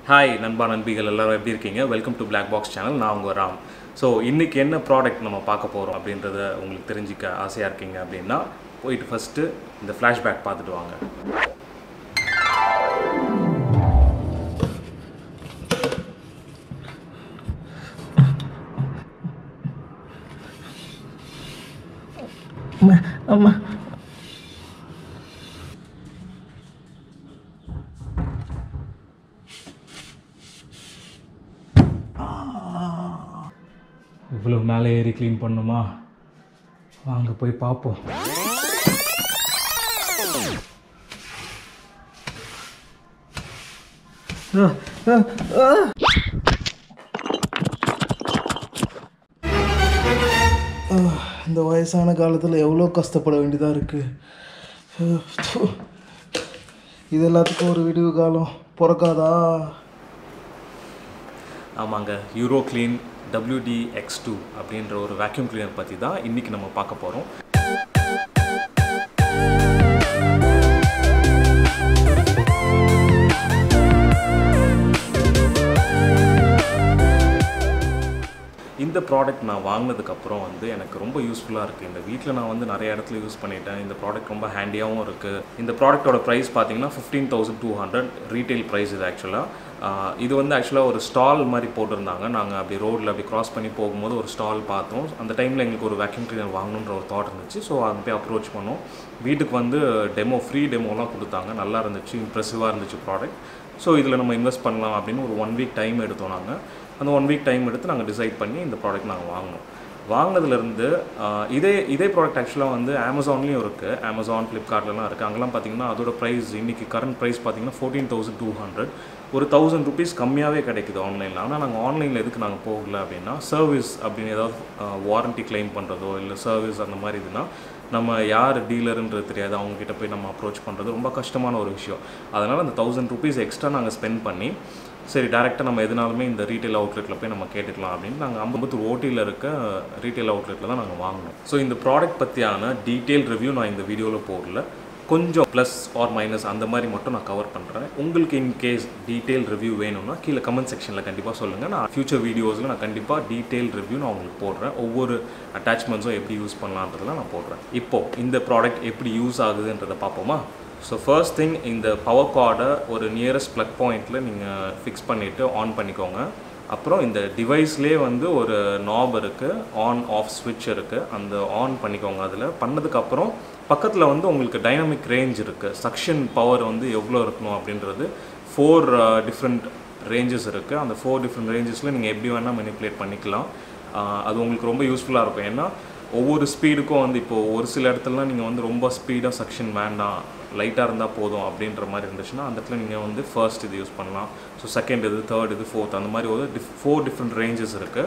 Hi நண்பா நண்பிகள் எல்லாரும் எப்படி இருக்கீங்க welcome to Black box channel நான் உங்கள் ராம் ஸோ இன்றைக்கி என்ன ப்ராடக்ட் நம்ம பார்க்க போகிறோம் அப்படின்றத உங்களுக்கு தெரிஞ்சிக்க ஆசையாக இருக்கீங்க அப்படின்னா போயிட்டு ஃபஸ்ட்டு இந்த ஃப்ளாஷ்பேக் பார்த்துட்டு வாங்க அம்மா அம்மா இவ்வளோ மேலே ஏறி க்ளீன் பண்ணுமா வாங்க போய் பார்ப்போம் ஆ, ஆ, ஆ. ஆ, இந்த வயசான காலத்தில் எவ்வளோ கஷ்டப்பட வேண்டியதாக இருக்குது இது எல்லாத்துக்கும் ஒரு விடிவு காலம் பிறக்காதா ஆமாங்க Euro clean WD X two அப்படின்ற ஒரு வேக்யூம் கிளீனர் பற்றி தான் இன்றைக்கி நம்ம பார்க்க போகிறோம் இந்த ப்ராடக்ட் நான் வாங்கினதுக்கப்புறம் வந்து எனக்கு ரொம்ப யூஸ்ஃபுல்லாக இருக்குது இந்த வீட்டில் நான் வந்து நிறைய இடத்துல யூஸ் பண்ணிட்டேன் இந்த ப்ராடக்ட் ரொம்ப ஹேண்டியாகவும் இருக்குது இந்த ப்ராடக்ட்டோட ப்ரைஸ் பார்த்தீங்கன்னா fifteen thousand two hundred retail price இது ஆக்சுவலாக இது வந்து ஆக்சுவலாக ஒரு ஸ்டால் மாதிரி போட்டிருந்தாங்க நாங்கள் அப்படி ரோட்டில் அப்படி கிராஸ் பண்ணி போகும்போது ஒரு ஸ்டால் பார்த்தோம் அந்த டைமில் எங்களுக்கு ஒரு வேக்யூம் கிளீனர் வாங்கணுன்ற ஒரு தாட் இருந்துச்சு ஸோ அங்கே போய் அப்ரோச் பண்ணோம் வீட்டுக்கு வந்து டெமோ ஃப்ரீ டெமோலாம் கொடுத்தாங்க நல்லா இருந்துச்சு இம்ப்ரெசிவாக இருந்துச்சு ப்ராடக்ட் ஸோ இதில் நம்ம இன்வெஸ்ட் பண்ணலாம் அப்படின்னு ஒரு ஒன் வீக் டைம் எடுத்தோம் நாங்கள் அந்த ஒன் வீக் டைம் எடுத்து நாங்கள் டிசைட் பண்ணி இந்த ப்ராடக்ட் நாங்கள் வாங்கினோம் வாங்கினதுலேருந்து இதே இதே ப்ராடக்ட் ஆக்சுவலாக வந்து அமேசான்லேயும் இருக்குது அமேசான் ஃப்ளிப்கார்ட்லலாம் இருக்குது அங்கெல்லாம் பார்த்தீங்கன்னா அதோட ப்ரைஸ் இன்றைக்கி கரண்ட் ப்ரைஸ் பார்த்தீங்கன்னா ஃபோர்டீன் தௌசண்ட் டூ ஹண்ட்ரட் ஒரு தௌசண்ட் ருபீஸ் கம்மியாகவே கிடைக்குது ஆன்லைனில் ஆனால் நாங்கள் ஆன்லைனில் எதுக்கு நாங்கள் போகல அப்படின்னா சர்வீஸ் அப்படின்னு ஏதாவது வாரண்ட்டி க்ளைம் பண்ணுறதோ இல்லை சர்வீஸ் அந்த மாதிரி இதுனா நம்ம யார் டீலருன்றது தெரியாது அவங்கக்கிட்ட போய் நம்ம அப்ரோச் பண்ணுறது ரொம்ப கஷ்டமான ஒரு விஷயம் அதனால் அந்த தௌசண்ட் ருபீஸ் எக்ஸ்ட்ரா நாங்கள் ஸ்பெண்ட் பண்ணி சரி டேரெக்டாக நம்ம எதுனாலுமே இந்த ரீட்டைல் அவுட்லெட்டில் போய் நம்ம கேட்டுக்கலாம் அப்படின்னு நாங்கள் அம்பத்தூர் ஓட்டியில் இருக்க ரீட்டைல் அவுட்லெட்டில் தான் நாங்கள் வாங்கினோம் ஸோ இந்த ப்ராடக்ட் பற்றியான டீட்டெயில் ரிவ்யூ நான் இந்த வீடியோவில் போடல கொஞ்சம் ப்ளஸ் ஆர் மைனஸ் அந்த மாதிரி மட்டும் நான் கவர் பண்ணுறேன் உங்களுக்கு இன் கேஸ் டீட்டெயில் ரிவ்யூ வேணும்னா கீழே கமெண்ட் செக்ஷனில் கண்டிப்பாக சொல்லுங்கள் நான் ஃபியூச்சர் வீடியோஸில் நான் கண்டிப்பாக டீட்டெயில் ரிவ்யூ நான் உங்களுக்கு போடுறேன் ஒவ்வொரு அட்டாச்மெண்ட்ஸும் எப்படி யூஸ் பண்ணலான்றதெல்லாம் நான் போடுறேன் இப்போது இந்த ப்ராடக்ட் எப்படி யூஸ் ஆகுதுன்றதை பார்ப்போமா ஸோ ஃபர்ஸ்ட் திங் இந்த பவர் கார்டை ஒரு நியரஸ்ட் ப்ளக் பாயிண்ட்டில் நீங்கள் ஃபிக்ஸ் பண்ணிவிட்டு ஆன் பண்ணிக்கோங்க அப்புறம் இந்த டிவைஸ்லேயே வந்து ஒரு நாப் இருக்குது ஆன் ஆஃப் ஸ்விட்ச் இருக்குது அந்த ஆன் பண்ணிக்கோங்க அதில் பண்ணதுக்கப்புறம் பக்கத்தில் வந்து உங்களுக்கு டைனமிக் ரேஞ்ச் இருக்குது சக்ஷன் பவர் வந்து எவ்வளோ இருக்கணும் அப்படின்றது ஃபோர் டிஃப்ரெண்ட் ரேஞ்சஸ் இருக்குது அந்த ஃபோர் டிஃப்ரெண்ட் ரேஞ்சஸில் நீங்கள் எப்படி வேணால் மெனிப்புலேட் பண்ணிக்கலாம் அது உங்களுக்கு ரொம்ப யூஸ்ஃபுல்லாக இருக்கும் ஏன்னா ஒவ்வொரு ஸ்பீடுக்கும் வந்து இப்போது ஒரு சில இடத்துலலாம் நீங்கள் வந்து ரொம்ப ஸ்பீடாக செக்ஷன் வேண்டாம் லைட்டாக இருந்தால் போதும் அப்படின்ற மாதிரி இருந்துச்சுன்னா அந்த இடத்துல நீங்கள் வந்து ஃபர்ஸ்ட் இது யூஸ் பண்ணலாம் ஸோ செகண்ட் இது தேர்ட் இது ஃபோர்த் அந்த மாதிரி ஒரு டிஃப் ஃபோர் டிஃப்ரெண்ட் ரேஞ்சஸ் இருக்குது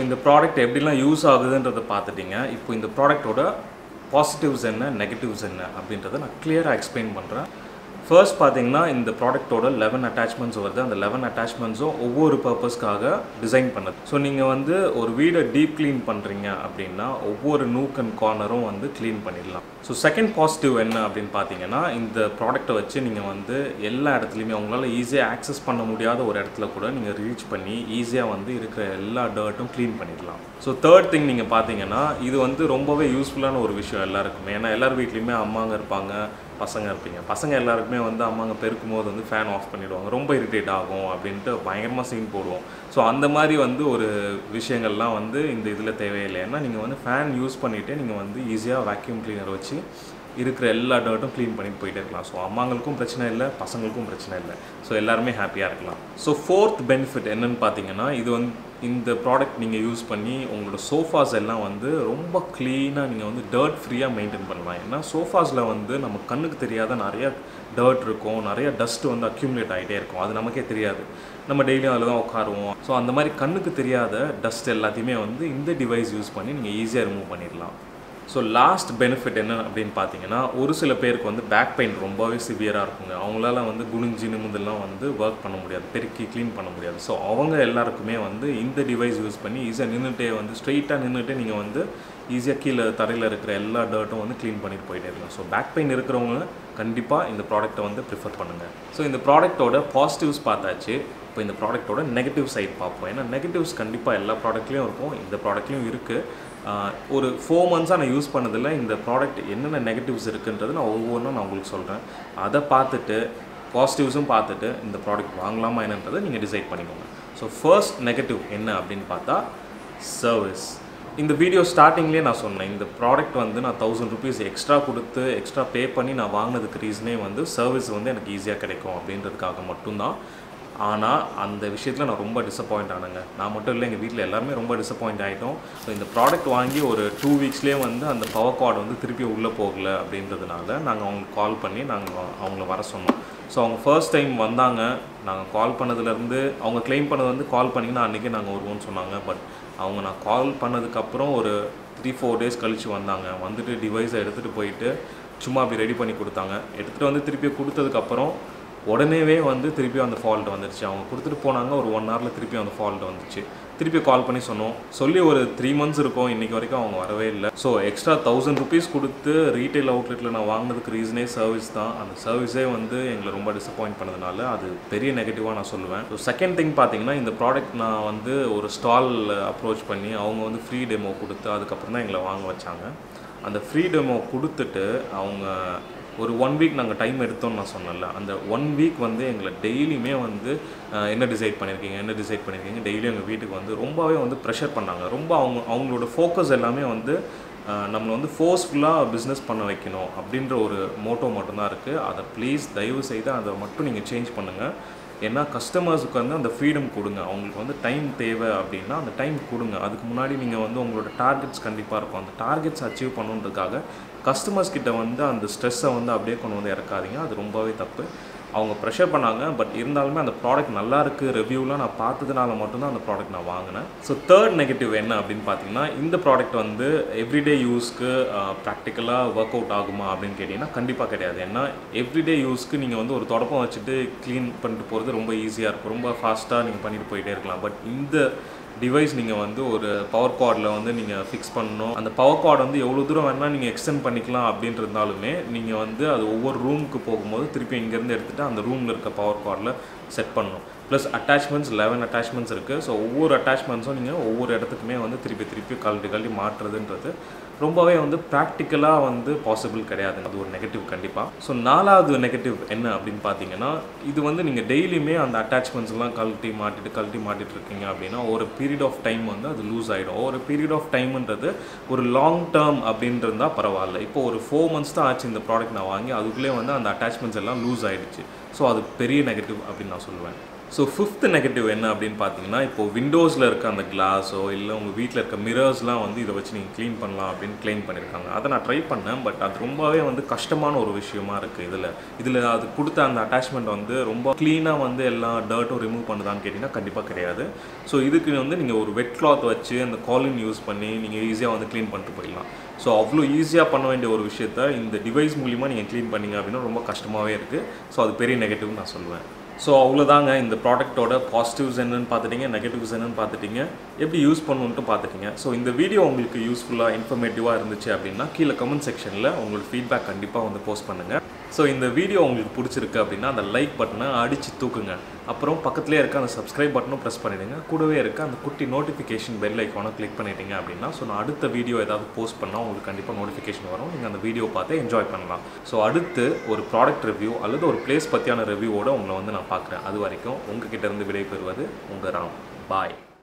இந்த ப்ராடக்ட் எப்படிலாம் யூஸ் ஆகுதுன்றதை பார்த்துட்டீங்க இப்போ இந்த ப்ராடக்ட்டோட பாசிட்டிவ்ஸ் என்ன நெகட்டிவ்ஸ் என்ன அப்படின்றத நான் கிளியராக எக்ஸ்பிளைன் பண்ணுறேன் ஃபர்ஸ்ட் பார்த்தீங்கன்னா இந்த ப்ராடக்ட்டோட லெவன் அட்டாச்மெண்ட்ஸ் வருது அந்த லெவன் அட்டாச்மெண்ட்ஸும் ஒவ்வொரு பர்பஸ்க்காக டிசைன் பண்ணது ஸோ நீங்கள் வந்து ஒரு வீடை டீப் க்ளீன் பண்ணுறீங்க அப்படின்னா ஒவ்வொரு நூக் அண்ட் கார்னரும் வந்து க்ளீன் பண்ணிடலாம் ஸோ செகண்ட் பாசிட்டிவ் என்ன அப்படின்னு பார்த்தீங்கன்னா இந்த ப்ராடக்ட்டை வச்சு நீங்கள் வந்து எல்லா இடத்துலையுமே உங்களால் ஈஸியாக ஆக்சஸ் பண்ண முடியாத ஒரு இடத்துல கூட நீங்கள் ரீச் பண்ணி ஈஸியாக வந்து இருக்கிற எல்லா டர்ட்டும் க்ளீன் பண்ணிடலாம் ஸோ தேர்ட் திங் நீங்கள் பார்த்தீங்கன்னா இது வந்து ரொம்பவே யூஸ்ஃபுல்லான ஒரு விஷயம் எல்லாருக்குமே ஏன்னா எல்லார் வீட்லேயுமே அம்மாங்க இருப்பாங்க பசங்க இருப்பீங்க பசங்க எல்லாருக்குமே வந்து அம்மாங்க பெருக்கும் போது வந்து ஃபேன் ஆஃப் பண்ணிடுவாங்க ரொம்ப இரிட்டேட் ஆகும் அப்படின்ட்டு பயங்கரமாக சீன் போடுவோம் ஸோ அந்த மாதிரி வந்து ஒரு விஷயங்கள்லாம் வந்து இந்த இதில் தேவையில்லை ஏன்னா நீங்கள் வந்து ஃபேன் யூஸ் பண்ணிவிட்டு நீங்கள் வந்து ஈஸியாக வேக்யூம் கிளீனர் வச்சு இருக்கிற எல்லா டர்ட்டும் க்ளீன் பண்ணிட்டு போயிட்டே இருக்கலாம் ஸோ அம்மாங்களுக்கும் பிரச்சனை இல்லை பசங்களுக்கும் பிரச்சனை இல்லை ஸோ எல்லாருமே ஹாப்பியாக இருக்கலாம் ஸோ ஃபோர்த் பெனிஃபிட் என்னன்னு பார்த்தீங்கன்னா இது வந்து இந்த ப்ராடக்ட் நீங்கள் யூஸ் பண்ணி உங்களோட சோஃபாஸ் எல்லாம் வந்து ரொம்ப க்ளீனாக நீங்கள் வந்து டர்ட் ஃப்ரீயாக மெயின்டைன் பண்ணலாம் ஏன்னா சோஃபாஸில் வந்து நம்ம கண்ணுக்கு தெரியாத நிறைய டர்ட் இருக்கும் நிறைய டஸ்ட் வந்து அக்யூமுலேட் ஆகிட்டே இருக்கும் அது நமக்கே தெரியாது நம்ம டெய்லியும் அதில் தான் உட்காருவோம் ஸோ அந்த மாதிரி கண்ணுக்கு தெரியாத டஸ்ட் எல்லாத்தையுமே வந்து இந்த டிவைஸ் யூஸ் பண்ணி நீங்கள் ஈஸியாக ரிமூவ் பண்ணிடலாம் ஸோ லாஸ்ட் பெனிஃபிட் என்ன அப்படின்னு பார்த்தீங்கன்னா ஒரு சில பேருக்கு வந்து பேக் பெயின் ரொம்பவே சிவியராக இருக்குங்க அவங்களால வந்து குனிஞ்சு நிமிந்தெல்லாம் வந்து ஒர்க் பண்ண முடியாது பெருக்கி க்ளீன் பண்ண முடியாது ஸோ அவங்க எல்லாருக்குமே வந்து இந்த டிவைஸ் யூஸ் பண்ணி ஈஸியாக நின்றுட்டே வந்து ஸ்ட்ரெயிட்டாக நின்றுட்டு நீங்கள் வந்து ஈஸியாக கீழே தரையில் இருக்கிற எல்லா டர்ட்டும் வந்து க்ளீன் பண்ணிட்டு போயிட்டே இருக்கலாம் ஸோ பேக் பெயின் இருக்கிறவங்க கண்டிப்பாக இந்த ப்ராடக்ட்டை வந்து ப்ரிஃபர் பண்ணுங்கள் ஸோ இந்த ப்ராடக்ட்டோட பாசிட்டிவ்ஸ் பார்த்தாச்சு இப்போ இந்த ப்ராடக்ட்டோட நெகட்டிவ் சைட் பார்ப்போம் ஏன்னா நெகட்டிவ்ஸ் கண்டிப்பாக எல்லா ப்ராடக்ட்லேயும் இருக்கும் இந்த ப்ராடக்ட்லேயும் இருக்குது ஒரு ஃபோர் மந்த்ஸாக நான் யூஸ் பண்ணதில் இந்த ப்ராடக்ட் என்னென்ன நெகட்டிவ்ஸ் இருக்குன்றது நான் ஒவ்வொன்றும் நான் உங்களுக்கு சொல்கிறேன் அதை பார்த்துட்டு பாசிட்டிவ்ஸும் பார்த்துட்டு இந்த ப்ராடக்ட் வாங்கலாமா என்னன்றதை நீங்கள் டிசைட் பண்ணிக்கோங்க ஸோ ஃபர்ஸ்ட் நெகட்டிவ் என்ன அப்படின்னு பார்த்தா சர்வீஸ் இந்த வீடியோ ஸ்டார்டிங்லேயே நான் சொன்னேன் இந்த ப்ராடக்ட் வந்து நான் தௌசண்ட் ருபீஸ் எக்ஸ்ட்ரா கொடுத்து எக்ஸ்ட்ரா பே பண்ணி நான் வாங்கினதுக்கு ரீசனே வந்து சர்வீஸ் வந்து எனக்கு ஈஸியாக கிடைக்கும் அப்படின்றதுக்காக மட்டும்தான் ஆனால் அந்த விஷயத்தில் நான் ரொம்ப டிசப்பாயிண்ட் ஆனேங்க நான் மட்டும் இல்லை எங்கள் வீட்டில் எல்லாருமே ரொம்ப டிசப்பாயிண்ட் ஆகிட்டோம் ஸோ இந்த ப்ராடக்ட் வாங்கி ஒரு டூ வீக்ஸ்லேயே வந்து அந்த பவர் கார்டு வந்து திருப்பி உள்ளே போகல அப்படின்றதுனால நாங்கள் அவங்களுக்கு கால் பண்ணி நாங்கள் அவங்கள வர சொன்னோம் ஸோ அவங்க ஃபர்ஸ்ட் டைம் வந்தாங்க நாங்கள் கால் பண்ணதுலேருந்து அவங்க க்ளைம் பண்ணது வந்து கால் பண்ணிங்கன்னா அன்றைக்கி நாங்கள் வருவோம்னு சொன்னாங்க பட் அவங்க நான் கால் பண்ணதுக்கப்புறம் ஒரு த்ரீ ஃபோர் டேஸ் கழித்து வந்தாங்க வந்துட்டு டிவைஸை எடுத்துகிட்டு போயிட்டு சும்மா அப்படி ரெடி பண்ணி கொடுத்தாங்க எடுத்துகிட்டு வந்து திருப்பி கொடுத்ததுக்கப்புறம் உடனேவே வந்து திருப்பி அந்த ஃபால்ட் வந்துருச்சு அவங்க கொடுத்துட்டு போனாங்க ஒரு ஒன் ஹவரில் திருப்பி அந்த ஃபால்ட் வந்துச்சு திருப்பி கால் பண்ணி சொன்னோம் சொல்லி ஒரு த்ரீ மந்த்ஸ் இருக்கும் இன்றைக்கி வரைக்கும் அவங்க வரவே இல்லை ஸோ எக்ஸ்ட்ரா தௌசண்ட் ருபீஸ் கொடுத்து ரீட்டைல் அவுட்லெட்டில் நான் வாங்கினதுக்கு ரீசனே சர்வீஸ் தான் அந்த சர்வீஸே வந்து எங்களை ரொம்ப டிசப்பாயிண்ட் பண்ணதுனால அது பெரிய நெகட்டிவாக நான் சொல்லுவேன் ஸோ செகண்ட் திங் பார்த்தீங்கன்னா இந்த ப்ராடக்ட் நான் வந்து ஒரு ஸ்டால் அப்ரோச் பண்ணி அவங்க வந்து ஃப்ரீ டெமோ கொடுத்து அதுக்கப்புறம் தான் எங்களை வாங்க வச்சாங்க அந்த ஃப்ரீ டெமோ கொடுத்துட்டு அவங்க ஒரு ஒன் வீக் நாங்கள் டைம் எடுத்தோம்னு நான் சொன்னேன்ல அந்த ஒன் வீக் வந்து எங்களை டெய்லியுமே வந்து அஹ், என்ன டிசைட் பண்ணியிருக்கீங்க என்ன டிசைட் பண்ணியிருக்கீங்க டெய்லியும் எங்கள் வீட்டுக்கு வந்து ரொம்பவே வந்து ப்ரெஷர் பண்ணாங்க ரொம்ப அவங்க அவங்களோட ஃபோக்கஸ் எல்லாமே வந்து அஹ், நம்மளை வந்து ஃபோர்ஸ்ஃபுல்லாக பிஸ்னஸ் பண்ண வைக்கணும் அப்படின்ற ஒரு மோட்டோ மட்டும்தான் இருக்குது அதை ப்ளீஸ் தயவு செய்து அதை மட்டும் நீங்கள் சேஞ்ச் பண்ணுங்கள் ஏன்னா கஸ்டமர்ஸுக்கு வந்து அந்த ஃப்ரீடம் கொடுங்க அவங்களுக்கு வந்து டைம் தேவை அப்படின்னா அந்த டைம் கொடுங்க அதுக்கு முன்னாடி நீங்கள் வந்து உங்களோட டார்கெட்ஸ் கண்டிப்பாக இருக்கும் அந்த டார்கெட்ஸ் அச்சீவ் பண்ணுன்றதுக்காக கஸ்டமர்ஸ் கிட்ட வந்து அந்த ஸ்ட்ரெஸ்ஸை வந்து அப்படியே கொண்டு வந்து இறக்காதீங்க அது ரொம்பவே தப்பு அவங்க ப்ரெஷர் பண்ணாங்க பட் இருந்தாலுமே அந்த ப்ராடக்ட் நல்லா இருக்கு ரிவ்யூலாம் நான் பார்த்ததுனால மட்டும்தான் அந்த ப்ராடக்ட் நான் வாங்கினேன் ஸோ தேர்ட் நெகட்டிவ் என்ன அப்படின்னு பார்த்தீங்கன்னா இந்த ப்ராடக்ட் வந்து எவ்ரிடே யூஸ்க்கு ப்ராக்டிக்கலாக ஒர்க் அவுட் ஆகுமா அப்படின்னு கேட்டிங்கன்னா கண்டிப்பாக கிடையாது ஏன்னா எவ்ரிடே யூஸ்க்கு நீங்கள் வந்து ஒரு தொடப்பம் வச்சுட்டு க்ளீன் பண்ணிட்டு போகிறது ரொம்ப ஈஸியாக இருக்கும் ரொம்ப ஃபாஸ்ட்டாக நீங்கள் பண்ணிட்டு போயிட்டே இருக்கலாம் பட் இந்த டிவைஸ் நீங்கள் வந்து ஒரு பவர் கார்டில் வந்து நீங்கள் ஃபிக்ஸ் பண்ணணும் அந்த பவர் கார்டு வந்து எவ்வளோ தூரம் வேணால் நீங்கள் எக்ஸ்டெண்ட் பண்ணிக்கலாம் அப்படின்றதுனாலுமே நீங்கள் வந்து அது ஒவ்வொரு ரூமுக்கு போகும்போது திருப்பி இங்கேருந்து எடுத்துகிட்டு அந்த ரூமில் இருக்க பவர் கார்டில் செட் பண்ணணும் ப்ளஸ் அட்டாச்மெண்ட்ஸ் லெவன் அட்டாச்மெண்ட்ஸ் இருக்குது ஸோ ஒவ்வொரு அட்டாச்மெண்ட்ஸும் நீங்கள் ஒவ்வொரு இடத்துக்குமே வந்து திருப்பி திருப்பி கழட்டி கழட்டி மாற்றுறதுன்றது ரொம்பவே வந்து ப்ராக்டிக்கலாக வந்து பாசிபிள் கிடையாதுங்க அது ஒரு நெகட்டிவ் கண்டிப்பாக ஸோ நாலாவது நெகட்டிவ் என்ன அப்படின்னு பார்த்தீங்கன்னா இது வந்து நீங்கள் டெய்லியுமே அந்த அட்டாச்மெண்ட்ஸ் எல்லாம் கழட்டி மாட்டிட்டு கழட்டி மாட்டிட்டு இருக்கீங்க அப்படின்னா ஒரு பீரியட் ஆஃப் டைம் வந்து அது லூஸ் ஆகிடும் ஒரு பீரியட் ஆஃப் டைம்ன்றது ஒரு லாங் டேர்ம் அப்படின்றதா பரவாயில்ல இப்போ ஒரு ஃபோர் மந்த்ஸ் தான் ஆச்சு இந்த ப்ராடக்ட் நான் வாங்கி அதுக்குள்ளே வந்து அந்த அட்டாச்மெண்ட்ஸ் எல்லாம் லூஸ் ஆயிடுச்சு ஸோ அது பெரிய நெகட்டிவ் அப்படின்னு நான் சொல்லுவேன் ஸோ ஃபிஃப்த் நெகட்டிவ் என்ன அப்படின்னு பார்த்தீங்கன்னா இப்போ விண்டோஸில் இருக்க அந்த கிளாஸோ இல்லை உங்கள் வீட்டில் இருக்க மிரர்ஸ்லாம் வந்து இதை வச்சு நீங்கள் க்ளீன் பண்ணலாம் அப்படின்னு க்ளைம் பண்ணியிருக்காங்க அதை நான் ட்ரை பண்ணேன் பட் அது ரொம்பவே வந்து கஷ்டமான ஒரு விஷயமா இருக்குது இதில் இதில் அது கொடுத்த அந்த அட்டாச்மெண்ட் வந்து ரொம்ப க்ளீனாக வந்து எல்லா டர்ட்டும் ரிமூவ் பண்ணுதான்னு கேட்டிங்கன்னா கண்டிப்பாக கிடையாது ஸோ இதுக்கு வந்து நீங்கள் ஒரு வெட் கிளாத் வச்சு அந்த காலின் யூஸ் பண்ணி நீங்கள் ஈஸியாக வந்து க்ளீன் பண்ணிட்டு போயிடலாம் ஸோ அவ்வளோ ஈஸியாக பண்ண வேண்டிய ஒரு விஷயத்த இந்த டிவைஸ் மூலிமா நீங்கள் க்ளீன் பண்ணீங்க அப்படின்னா ரொம்ப கஷ்டமாகவே இருக்குது ஸோ அது பெரிய நெகட்டிவ் நான் சொல்லுவேன் ஸோ அவ்வளோதாங்க இந்த ப்ராடக்ட்டோட பாசிட்டிவ்ஸ் என்னன்னு பார்த்துட்டீங்க நெகட்டிவ்ஸ் என்னன்னு பார்த்துட்டீங்க எப்படி யூஸ் பண்ணணுன்ட்டு பார்த்துட்டீங்க ஸோ இந்த வீடியோ உங்களுக்கு யூஸ்ஃபுல்லாக இன்ஃபர்மேட்டிவாக இருந்துச்சு அப்படின்னா கீழே கமெண்ட் செக்ஷனில் உங்களோட ஃபீட்பேக் கண்டிப்பாக வந்து போஸ்ட் பண்ணுங்கள் ஸோ இந்த வீடியோ உங்களுக்கு பிடிச்சிருக்கு அப்படின்னா அந்த லைக் பட்டனை அடித்து தூக்குங்க அப்புறம் பக்கத்துலேயே இருக்க அந்த சப்ஸ்கிரைப் பட்டனும் ப்ரெஸ் பண்ணிவிடுங்க கூடவே இருக்க அந்த குட்டி நோட்டிஃபிகேஷன் பெல் ஐக்கானை கிளிக் பண்ணிட்டீங்க அப்படின்னா ஸோ நான் அடுத்த வீடியோ ஏதாவது போஸ்ட் பண்ணால் உங்களுக்கு கண்டிப்பாக நோட்டிஃபிகேஷன் வரும் நீங்கள் அந்த வீடியோ பார்த்து என்ஜாய் பண்ணலாம் ஸோ அடுத்து ஒரு ப்ராடக்ட் ரிவ்யூ அல்லது ஒரு பிளேஸ் பற்றியான ரிவ்யூவோட உங்களை வந்து நான் பார்க்குறேன் அது வரைக்கும் உங்ககிட்ட இருந்து விடைபெறுவது உங்கள் ராம் பாய்